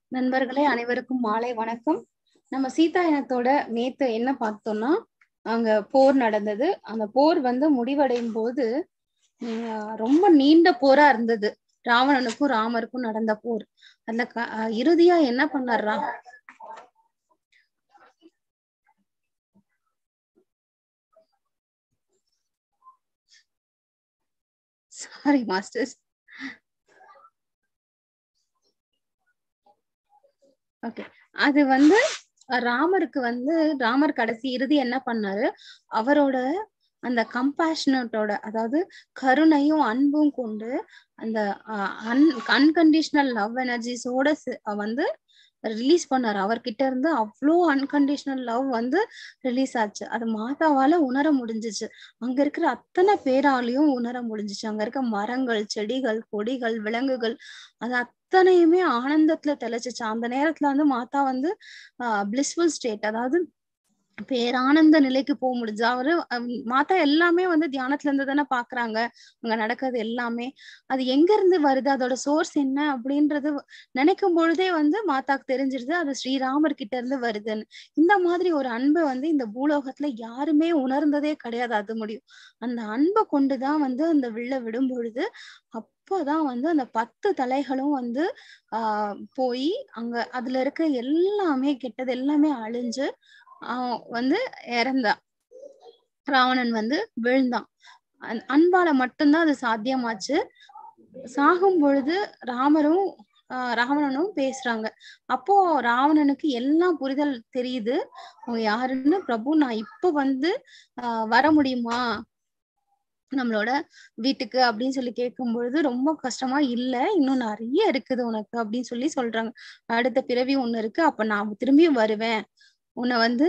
நண்பர்களே அனைவருக்கும் மாலை வணக்கம் நம்ம சீதா இனத்தோட நேத்து என்ன பார்த்தோம்னா அங்க போர் நடந்தது அந்த போர் வந்து முடிவடையும் போது உம் ரொம்ப நீண்ட போரா இருந்தது ராவணனுக்கும் ராமருக்கும் நடந்த போர் அதுல க- அஹ் இறுதியா என்ன பண்ணாரா சாரி மாஸ்டர்ஸ் ஓகே அது வந்து அஹ் ராமருக்கு வந்து ராமர் கடைசி இறுதி என்ன பண்ணாரு அவரோட அந்த கம்பேஷனட்டோட அதாவது கருணையும் அன்பும் கொண்டு அந்த அன் அன்கண்டிஷனல் லவ் எனர்ஜிஸோட வந்து ரிலீஸ் பண்ணாரு அவர்கிட்ட இருந்து அவ்வளோ அன்கண்டிஷனல் லவ் வந்து ரிலீஸ் ஆச்சு அது மாதாவால உணர முடிஞ்சிச்சு அங்க இருக்கிற அத்தனை பேராலையும் உணர முடிஞ்சிச்சு அங்க இருக்க மரங்கள் செடிகள் கொடிகள் விலங்குகள் அது அத்தனையுமே ஆனந்தத்துல தெளிச்சிச்சு அந்த நேரத்துல வந்து மாதா வந்து ஆஹ் பிளிஸ்ஃபுல் ஸ்டேட் அதாவது பேரானந்த நிலைக்கு போக முடிஞ்சு அவரு ஹம், மாதா எல்லாமே வந்து தியானத்துல இருந்து தானே பாக்குறாங்க அங்க நடக்கிறது எல்லாமே அது எங்க இருந்து வருது அதோட சோர்ஸ் என்ன அப்படின்றது நினைக்கும் பொழுதே வந்து மாதாக்கு தெரிஞ்சிருது அது ஸ்ரீராமர் கிட்ட இருந்து வருதுன்னு இந்த மாதிரி ஒரு அன்பை வந்து இந்த பூலோகத்துல யாருமே உணர்ந்ததே கிடையாது அது முடியும் அந்த அன்பை கொண்டுதான் வந்து அந்த வில்ல விடும் பொழுது அப்போதான் வந்து அந்த பத்து தலைகளும் வந்து ஆஹ் போய் அங்க அதுல இருக்க எல்லாமே கெட்டது எல்லாமே அழிஞ்சு அவன் வந்து இறந்தான் ராவணன் வந்து விழுந்தான் அன்- அன்பால மட்டும்தான் அது சாத்தியமாச்சு சாகும் பொழுது ராமரும் ஆஹ் ராவணனும் பேசுறாங்க அப்போ ராவணனுக்கு எல்லாம் புரிதல் தெரியுது அவன் யாருன்னு பிரபு நான் இப்ப வந்து ஆஹ் வர முடியுமா நம்மளோட வீட்டுக்கு அப்படின்னு சொல்லி கேட்கும் பொழுது ரொம்ப கஷ்டமா இல்ல இன்னும் நிறைய இருக்குது உனக்கு அப்படின்னு சொல்லி சொல்றாங்க அடுத்த பிறவி ஒண்ணு இருக்கு அப்ப நான் திரும்பியும் வருவேன் உன்னை வந்து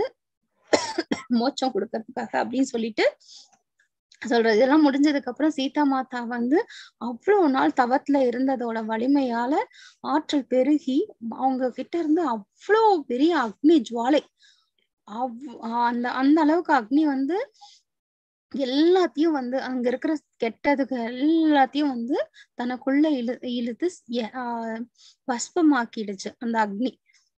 மோட்சம் கொடுக்கறதுக்காக அப்படின்னு சொல்லிட்டு சொல்றது இதெல்லாம் முடிஞ்சதுக்கு அப்புறம் சீதா மாதா வந்து அவ்வளவு நாள் தவத்துல இருந்ததோட வலிமையால ஆற்றல் பெருகி அவங்க கிட்ட இருந்து அவ்வளோ பெரிய அக்னி ஜுவாலை அவ் அந்த அந்த அளவுக்கு அக்னி வந்து எல்லாத்தையும் வந்து அங்க இருக்கிற கெட்டதுக்கு எல்லாத்தையும் வந்து தனக்குள்ள இழு இழுத்து எ- ஆஹ் பஸ்பமாக்கிடுச்சு அந்த அக்னி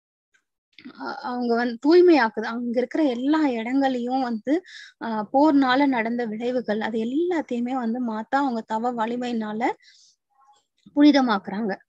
அ- அவங்க வந்து தூய்மையாக்குது அங்க இருக்கிற எல்லா இடங்களையும் வந்து ஆஹ் போர்னால நடந்த விளைவுகள் அது எல்லாத்தையுமே வந்து மாத்தா அவங்க தவ வலிமைனால புனிதமாக்குறாங்க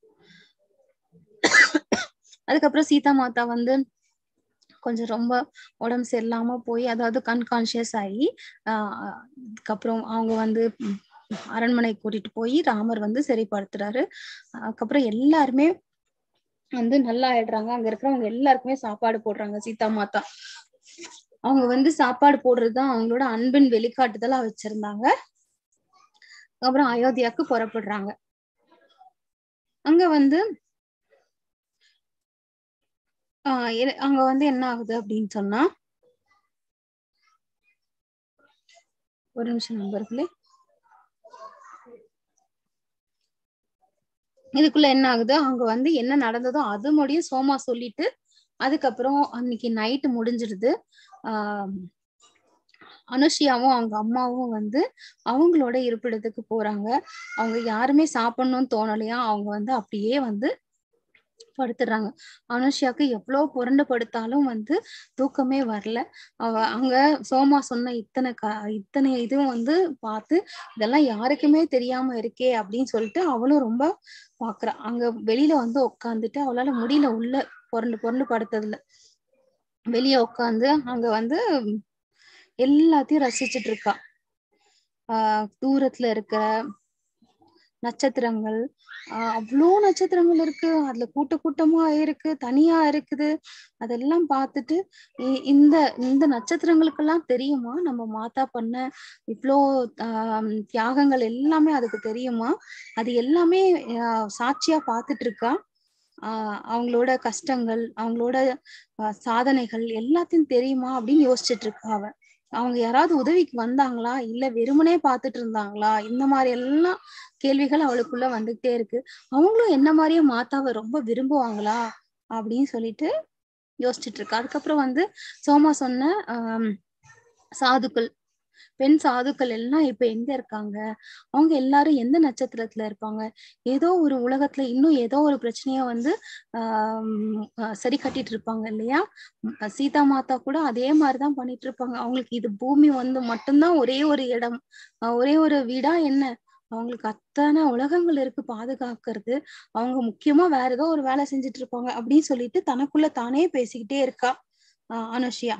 அதுக்கப்புறம் சீதா மாதா வந்து கொஞ்சம் ரொம்ப உடம்பு சரியில்லாம போய் அதாவது கன்கான்சியஸ் ஆகி ஆஹ் அதுக்கப்புறம் அவங்க வந்து ம், அரண்மனை கூட்டிட்டு போய் ராமர் வந்து சரிப்படுத்துறாரு அதுக்கப்புறம் எல்லாருமே வந்து நல்லா ஆயிடுறாங்க அங்க இருக்கிறவங்க எல்லாருக்குமே சாப்பாடு போடுறாங்க சீதா மாதா அவங்க வந்து சாப்பாடு போடுறதுதான் அவங்களோட அன்பின் வெளிக்காட்டுதலா வச்சிருந்தாங்க அப்புறம் அயோத்தியாவுக்கு புறப்படுறாங்க அங்க வந்து ஆஹ் எ- அங்க வந்து என்ன ஆகுது அப்படின்னு சொன்னா ஒரு நிமிஷம் நண்பர்களே இதுக்குள்ள என்ன ஆகுது அங்க வந்து என்ன நடந்ததோ அது முடியும் சோமா சொல்லிட்டு அதுக்கப்புறம் அன்னைக்கு நைட்டு முடிஞ்சிருது ஆஹ் அனுஷியாவும் அவங்க அம்மாவும் வந்து அவங்களோட இருப்பிடத்துக்கு போறாங்க அவங்க யாருமே சாப்பிடணும்னு தோணலையா அவங்க வந்து அப்படியே வந்து படுத்துடுறாங்க அனுஷியாக்கு எவ்வளவு புரண்டு படுத்தாலும் வந்து தூக்கமே வரல அவ அங்க சோமா சொன்ன இத்தனை க இத்தனை இதுவும் வந்து பார்த்து இதெல்லாம் யாருக்குமே தெரியாம இருக்கே அப்படின்னு சொல்லிட்டு அவளும் ரொம்ப பாக்குறா அங்க வெளியில வந்து உட்காந்துட்டு அவளால முடியல உள்ள புரண்டு புரண்டு படுத்ததுல வெளிய உட்காந்து அங்க வந்து எல்லாத்தையும் ரசிச்சிட்டு இருக்கா ஆஹ் தூரத்துல இருக்க நட்சத்திரங்கள் ஆஹ் அவ்வளோ நட்சத்திரங்கள் இருக்கு அதுல கூட்ட கூட்டமா இருக்கு தனியா இருக்குது அதெல்லாம் பார்த்துட்டு இ- இந்த இந்த நட்சத்திரங்களுக்கெல்லாம் தெரியுமா நம்ம மாதா பண்ண இவ்வளோ ஆஹ் தியாகங்கள் எல்லாமே அதுக்கு தெரியுமா அது எல்லாமே ஆஹ் சாட்சியா பார்த்துட்டு இருக்கா ஆஹ் அவங்களோட கஷ்டங்கள் அவங்களோட ஆஹ் சாதனைகள் எல்லாத்தையும் தெரியுமா அப்படின்னு யோசிச்சுட்டு இருக்கா அவ அவங்க யாராவது உதவிக்கு வந்தாங்களா இல்ல வெறுமனே பார்த்துட்டு இருந்தாங்களா இந்த மாதிரி எல்லாம் கேள்விகள் அவளுக்குள்ள வந்துகிட்டே இருக்கு அவங்களும் என்ன மாதிரியே மாதாவை ரொம்ப விரும்புவாங்களா அப்படின்னு சொல்லிட்டு யோசிச்சுட்டு இருக்கா அதுக்கப்புறம் வந்து சோமா சொன்ன ஆஹ் சாதுக்கள் பெண் சாதுக்கள் எல்லாம் இப்ப எங்க இருக்காங்க அவங்க எல்லாரும் எந்த நட்சத்திரத்துல இருப்பாங்க ஏதோ ஒரு உலகத்துல இன்னும் ஏதோ ஒரு பிரச்சனைய வந்து ஆஹ் சரி கட்டிட்டு இருப்பாங்க இல்லையா சீதா மாதா கூட அதே மாதிரிதான் பண்ணிட்டு இருப்பாங்க அவங்களுக்கு இது பூமி வந்து மட்டும்தான் ஒரே ஒரு இடம் ஒரே ஒரு வீடா என்ன அவங்களுக்கு அத்தனை உலகங்கள் இருக்கு பாதுகாக்கிறது அவங்க முக்கியமா வேற ஏதோ ஒரு வேலை செஞ்சுட்டு இருப்பாங்க அப்படின்னு சொல்லிட்டு தனக்குள்ள தானே பேசிக்கிட்டே இருக்கா ஆஹ் அனுஷியா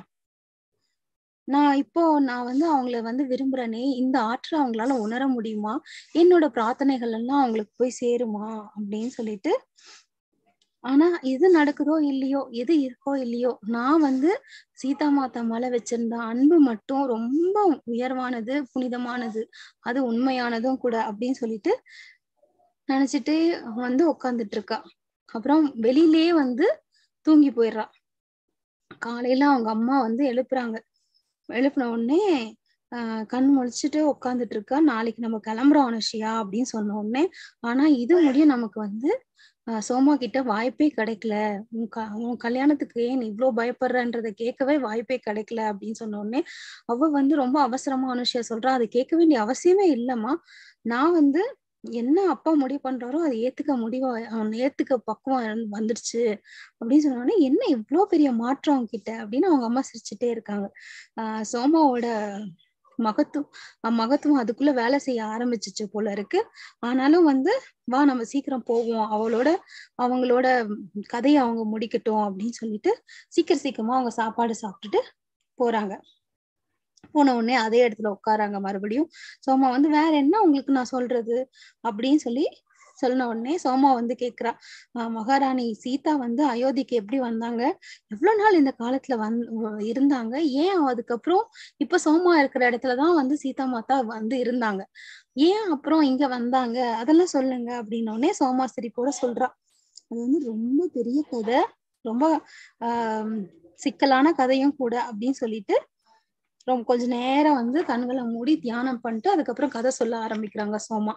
நான் இப்போ நான் வந்து அவங்கள வந்து விரும்புறேனே இந்த ஆற்றலை அவங்களால உணர முடியுமா என்னோட பிரார்த்தனைகள் எல்லாம் அவங்களுக்கு போய் சேருமா அப்படின்னு சொல்லிட்டு ஆனா எது நடக்குதோ இல்லையோ எது இருக்கோ இல்லையோ நான் வந்து சீதா மாதா மேல வச்சிருந்த அன்பு மட்டும் ரொம்ப உயர்வானது புனிதமானது அது உண்மையானதும் கூட அப்படின்னு சொல்லிட்டு நினைச்சிட்டு வந்து உட்காந்துட்டு இருக்கா அப்புறம் வெளியிலேயே வந்து தூங்கி போயிடுறா காலையில அவங்க அம்மா வந்து எழுப்புறாங்க எழுப்பின உடனே ஆஹ் கண் முழிச்சிட்டு உட்காந்துட்டு இருக்கா நாளைக்கு நம்ம கிளம்புறோம் அனுஷியா அப்படின்னு சொன்ன உடனே ஆனா இது முடியும் நமக்கு வந்து ஆஹ் சோமா கிட்ட வாய்ப்பே கிடைக்கல உன் க உன் கல்யாணத்துக்கு ஏன் இவ்வளவு பயப்படுறன்றத கேட்கவே வாய்ப்பே கிடைக்கல அப்படின்னு சொன்ன உடனே அவ வந்து ரொம்ப அவசரமா அனுஷியா சொல்றா அது கேட்க வேண்டிய அவசியமே இல்லம்மா நான் வந்து என்ன அப்பா முடிவு பண்றாரோ அதை ஏத்துக்க முடிவா அவன் ஏத்துக்க பக்குவம் வந்துடுச்சு அப்படின்னு சொன்னோடனே என்ன இவ்வளவு பெரிய மாற்றம் கிட்ட அப்படின்னு அவங்க அம்மா சிரிச்சுட்டே இருக்காங்க ஆஹ் சோமாவோட மகத்துவம் மகத்துவம் அதுக்குள்ள வேலை செய்ய ஆரம்பிச்சிச்சு போல இருக்கு ஆனாலும் வந்து வா நம்ம சீக்கிரம் போவோம் அவளோட அவங்களோட கதையை அவங்க முடிக்கட்டும் அப்படின்னு சொல்லிட்டு சீக்கிரம் சீக்கிரமா அவங்க சாப்பாடு சாப்பிட்டுட்டு போறாங்க போன உடனே அதே இடத்துல உட்காராங்க மறுபடியும் சோமா வந்து வேற என்ன உங்களுக்கு நான் சொல்றது அப்படின்னு சொல்லி சொன்ன உடனே சோமா வந்து கேக்குறா ஆஹ் மகாராணி சீதா வந்து அயோத்திக்கு எப்படி வந்தாங்க எவ்வளவு நாள் இந்த காலத்துல வந் இருந்தாங்க ஏன் அதுக்கப்புறம் இப்ப சோமா இருக்கிற இடத்துலதான் வந்து சீதா மாதா வந்து இருந்தாங்க ஏன் அப்புறம் இங்க வந்தாங்க அதெல்லாம் சொல்லுங்க அப்படின்னோடனே சோமா சிரிப்போட சொல்றா அது வந்து ரொம்ப பெரிய கதை ரொம்ப ஆஹ் சிக்கலான கதையும் கூட அப்படின்னு சொல்லிட்டு ரொம்ப கொஞ்ச நேரம் வந்து கண்களை மூடி தியானம் பண்ணிட்டு அதுக்கப்புறம் கதை சொல்ல ஆரம்பிக்கிறாங்க சோமா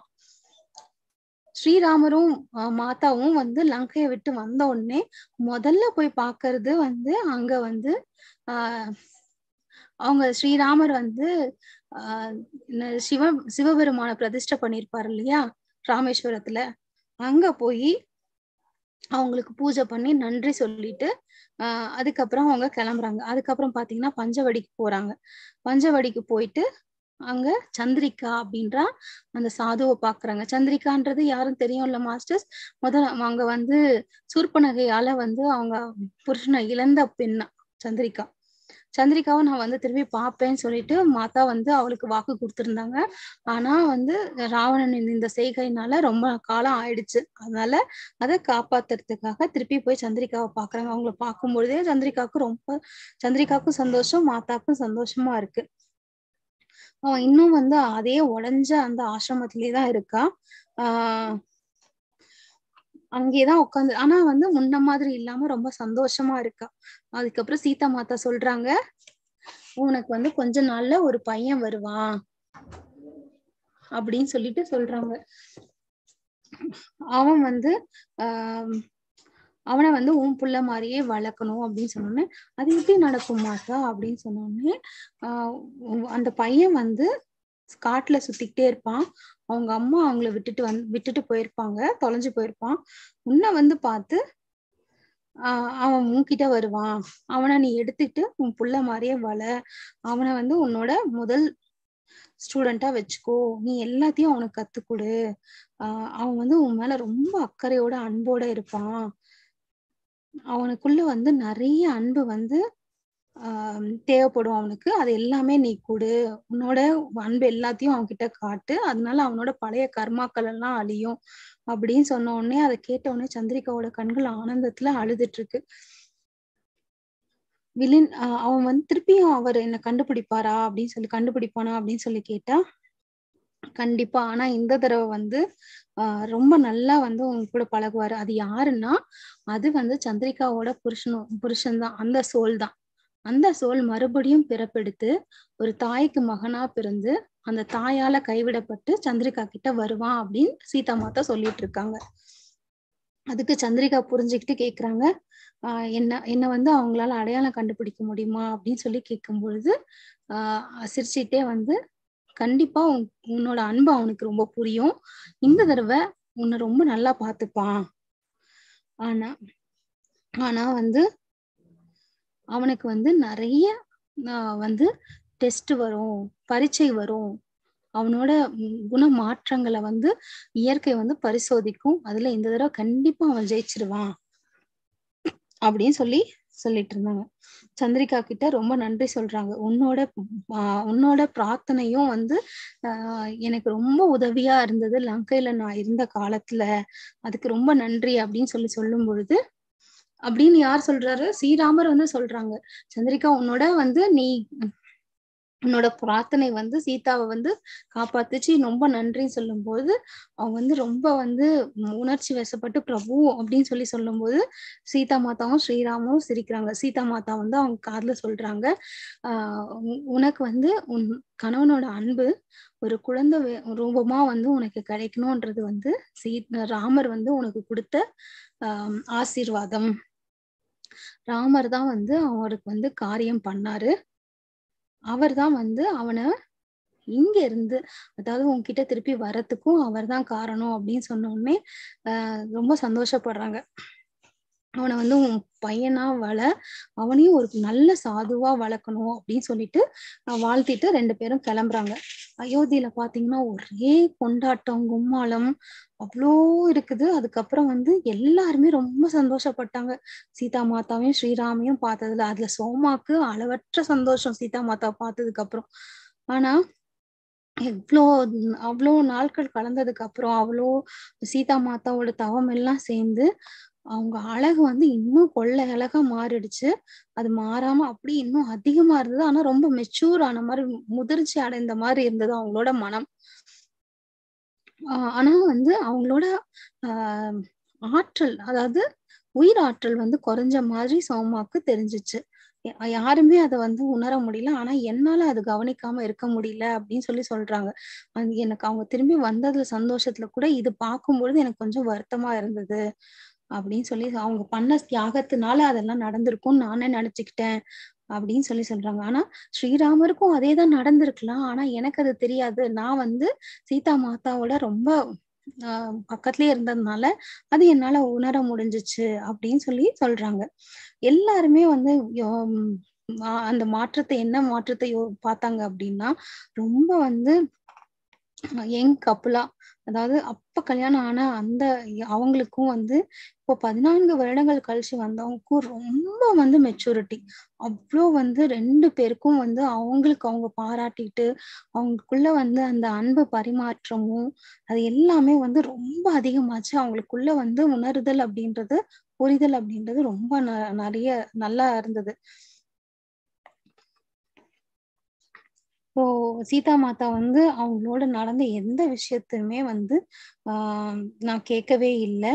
ஸ்ரீராமரும் மாதாவும் வந்து லங்கையை விட்டு வந்த உடனே முதல்ல போய் பாக்குறது வந்து அங்க வந்து ஆஹ் அவங்க ஸ்ரீராமர் வந்து ஆஹ் சிவ சிவபெருமான பிரதிஷ்டை பண்ணிருப்பாரு இல்லையா ராமேஸ்வரத்துல அங்க போய் அவங்களுக்கு பூஜை பண்ணி நன்றி சொல்லிட்டு ஆஹ் அதுக்கப்புறம் அவங்க கிளம்புறாங்க அதுக்கப்புறம் பாத்தீங்கன்னா பஞ்சவடிக்கு போறாங்க பஞ்சவடிக்கு போயிட்டு அங்க சந்திரிகா அப்படின்ற அந்த சாதுவை பாக்குறாங்க சந்திரிகான்றது யாரும் தெரியும்ல மாஸ்டர்ஸ் முதல் அங்க வந்து சூர்பனகையால வந்து அவங்க புருஷனை இழந்த பெண்ணா சந்திரிகா சந்திரிகாவை நான் வந்து திரும்பி பார்ப்பேன்னு சொல்லிட்டு மாதா வந்து அவளுக்கு வாக்கு கொடுத்திருந்தாங்க ஆனா வந்து ராவணன் இந்த செய்கையினால ரொம்ப காலம் ஆயிடுச்சு அதனால அதை காப்பாத்துறதுக்காக திருப்பி போய் சந்திரிகாவை பாக்குறாங்க அவங்கள பார்க்கும் பொழுதே சந்திரிகாவுக்கு ரொம்ப சந்திரிகாவுக்கும் சந்தோஷம் மாதாக்கும் சந்தோஷமா இருக்கு அவன் இன்னும் வந்து அதே உடஞ்ச அந்த ஆசிரமத்திலேயே தான் இருக்கா ஆஹ் அங்கேதான் உட்காந்து ஆனா வந்து முன்ன மாதிரி இல்லாம ரொம்ப சந்தோஷமா இருக்கா அதுக்கப்புறம் சீதா மாதா சொல்றாங்க உனக்கு வந்து கொஞ்ச நாள்ல ஒரு பையன் வருவான் அப்படின்னு சொல்லிட்டு சொல்றாங்க அவன் வந்து ஆஹ் அவனை வந்து உன் புள்ள மாதிரியே வளர்க்கணும் அப்படின்னு சொன்னோடனே அது எப்படி நடக்கும் மாதா அப்படின்னு சொன்னோடனே ஆஹ் அந்த பையன் வந்து காட்டுல சுத்திக்கிட்டே இருப்பான் அவங்க அம்மா அவங்கள விட்டுட்டு வந்து விட்டுட்டு போயிருப்பாங்க தொலைஞ்சு போயிருப்பான் உன்னை வந்து பார்த்து ஆஹ் அவன் உன்கிட்ட வருவான் அவனை நீ எடுத்துட்டு உன் புள்ள மாதிரியே வள அவனை வந்து உன்னோட முதல் ஸ்டூடெண்டா வச்சுக்கோ நீ எல்லாத்தையும் அவனுக்கு கத்து கொடு ஆஹ் அவன் வந்து உன் மேல ரொம்ப அக்கறையோட அன்போட இருப்பான் அவனுக்குள்ள வந்து நிறைய அன்பு வந்து ஆஹ் தேவைப்படும் அவனுக்கு அது எல்லாமே நீ கொடு உன்னோட அன்பு எல்லாத்தையும் அவன்கிட்ட காட்டு அதனால அவனோட பழைய கர்மாக்கள் எல்லாம் அழியும் அப்படின்னு சொன்ன உடனே அதை கேட்ட உடனே சந்திரிகாவோட கண்கள் ஆனந்தத்துல அழுதுட்டு இருக்கு விலின் அவன் வந்து திருப்பியும் அவர் என்ன கண்டுபிடிப்பாரா அப்படின்னு சொல்லி கண்டுபிடிப்பானா அப்படின்னு சொல்லி கேட்டா கண்டிப்பா ஆனா இந்த தடவை வந்து ஆஹ் ரொம்ப நல்லா வந்து உங்க கூட பழகுவாரு அது யாருன்னா அது வந்து சந்திரிகாவோட புருஷனும் புருஷன் தான் அந்த சோல் தான் அந்த சோல் மறுபடியும் பிறப்பெடுத்து ஒரு தாய்க்கு மகனா பிறந்து அந்த தாயால கைவிடப்பட்டு சந்திரிகா கிட்ட வருவான் அப்படின்னு சீதா மாதா சொல்லிட்டு இருக்காங்க அதுக்கு சந்திரிகா புரிஞ்சுக்கிட்டு கேக்குறாங்க ஆஹ் என்ன என்ன வந்து அவங்களால அடையாளம் கண்டுபிடிக்க முடியுமா அப்படின்னு சொல்லி கேட்கும் பொழுது ஆஹ் சிரிச்சிட்டே வந்து கண்டிப்பா உன் உன்னோட அன்பு அவனுக்கு ரொம்ப புரியும் இந்த தடவை உன்னை ரொம்ப நல்லா பார்த்துப்பான் ஆனா ஆனா வந்து அவனுக்கு வந்து நிறைய ஆஹ் வந்து டெஸ்ட் வரும் பரீட்சை வரும் அவனோட ம், குண மாற்றங்களை வந்து இயற்கை வந்து பரிசோதிக்கும் அதுல இந்த தடவை கண்டிப்பா அவன் ஜெயிச்சிருவான் அப்படின்னு சொல்லி சொல்லிட்டு இருந்தாங்க சந்திரிகா கிட்ட ரொம்ப நன்றி சொல்றாங்க உன்னோட ஆஹ் உன்னோட பிரார்த்தனையும் வந்து ஆஹ் எனக்கு ரொம்ப உதவியா இருந்தது லங்கையில நான் இருந்த காலத்துல அதுக்கு ரொம்ப நன்றி அப்படின்னு சொல்லி சொல்லும் பொழுது அப்படின்னு யார் சொல்றாரு ஸ்ரீராமர் வந்து சொல்றாங்க சந்திரிகா உன்னோட வந்து நீ உன்னோட பிரார்த்தனை வந்து சீதாவை வந்து காப்பாத்துச்சு ரொம்ப நன்றி சொல்லும்போது அவங்க வந்து ரொம்ப வந்து உணர்ச்சி வசப்பட்டு பிரபு அப்படின்னு சொல்லி சொல்லும்போது சீதா மாதாவும் ஸ்ரீராமும் சிரிக்கிறாங்க சீதா மாதா வந்து அவங்க காதுல சொல்றாங்க ஆஹ் உ- உனக்கு வந்து உன் கணவனோட அன்பு ஒரு குழந்தை வே- ரூபமா வந்து உனக்கு கிடைக்கணும்ன்றது வந்து சீ ராமர் வந்து உனக்கு கொடுத்த ஆஹ் ஆசீர்வாதம் ராமர் தான் வந்து அவருக்கு வந்து காரியம் பண்ணாரு அவர் தான் வந்து அவனை இங்க இருந்து அதாவது உன்கிட்ட திருப்பி வர்றதுக்கும் அவர் தான் காரணம் அப்படின்னு சொன்ன உடனே ஆஹ் ரொம்ப சந்தோஷப்படுறாங்க அவனை வந்து உன் பையனா வள அவனையும் ஒரு நல்ல சாதுவா வளர்க்கணும் அப்படின்னு சொல்லிட்டு ஆஹ் வாழ்த்திட்டு ரெண்டு பேரும் கிளம்புறாங்க அயோத்தியில பாத்தீங்கன்னா ஒரே கொண்டாட்டம் கும்மாளம் அவ்வளோ இருக்குது அதுக்கப்புறம் வந்து எல்லாருமே ரொம்ப சந்தோஷப்பட்டாங்க சீதா மாதாவையும் ஸ்ரீராமையும் பார்த்ததுல அதுல சோமாக்கு அளவற்ற சந்தோஷம் சீதா மாதாவை பார்த்ததுக்கு அப்புறம் ஆனா எவ்வளோ அவ்வளோ நாட்கள் கலந்ததுக்கு அப்புறம் அவ்வளோ சீதா மாதாவோட தவம் எல்லாம் சேர்ந்து அவங்க அழகு வந்து இன்னும் கொள்ளை அழகா மாறிடுச்சு அது மாறாம அப்படி இன்னும் அதிகமா இருந்தது ஆனா ரொம்ப மெச்சூர் ஆன மாதிரி முதிர்ச்சி அடைந்த மாதிரி இருந்தது அவங்களோட மனம் ஆஹ் ஆனா வந்து அவங்களோட ஆஹ் ஆற்றல் அதாவது உயிர் ஆற்றல் வந்து குறைஞ்ச மாதிரி சோமாக்கு தெரிஞ்சிச்சு யா- யாருமே அதை வந்து உணர முடியல ஆனா என்னால அது கவனிக்காம இருக்க முடியல அப்படின்னு சொல்லி சொல்றாங்க அது எனக்கு அவங்க திரும்பி வந்ததுல சந்தோஷத்துல கூட இது பார்க்கும்பொழுது எனக்கு கொஞ்சம் வருத்தமா இருந்தது அப்படின்னு சொல்லி அவங்க பண்ண தியாகத்தினால அதெல்லாம் நடந்திருக்கும்னு நானே நினைச்சுக்கிட்டேன் அப்படின்னு சொல்லி சொல்றாங்க ஆனா ஸ்ரீராமருக்கும் அதே தான் நடந்திருக்கலாம் ஆனா எனக்கு அது தெரியாது நான் வந்து சீதா மாதாவோட ரொம்ப ஆஹ் பக்கத்துலயே இருந்ததுனால அது என்னால உணர முடிஞ்சுச்சு அப்படின்னு சொல்லி சொல்றாங்க எல்லாருமே வந்து யோ- ம், ஆஹ் அந்த மாற்றத்தை என்ன மாற்றத்தை யோ- பார்த்தாங்க அப்படின்னா ரொம்ப வந்து யங் கப்புலா அதாவது அப்ப கல்யாணம் ஆன அந்த அவங்களுக்கும் வந்து இப்போ பதினான்கு வருடங்கள் கழிச்சு வந்தவங்களுக்கும் ரொம்ப வந்து மெச்சூரிட்டி அவ்வளோ வந்து ரெண்டு பேருக்கும் வந்து அவங்களுக்கு அவங்க பாராட்டிட்டு அவங்களுக்குள்ள வந்து அந்த அன்பு பரிமாற்றமும் அது எல்லாமே வந்து ரொம்ப அதிகமாச்சு அவங்களுக்குள்ள வந்து உணருதல் அப்படின்றது புரிதல் அப்படின்றது ரொம்ப ந- நிறைய நல்லா இருந்தது இப்போ சீதா மாதா வந்து அவங்களோட நடந்த எந்த விஷயத்தையுமே வந்து ஆஹ் நான் கேட்கவே இல்லை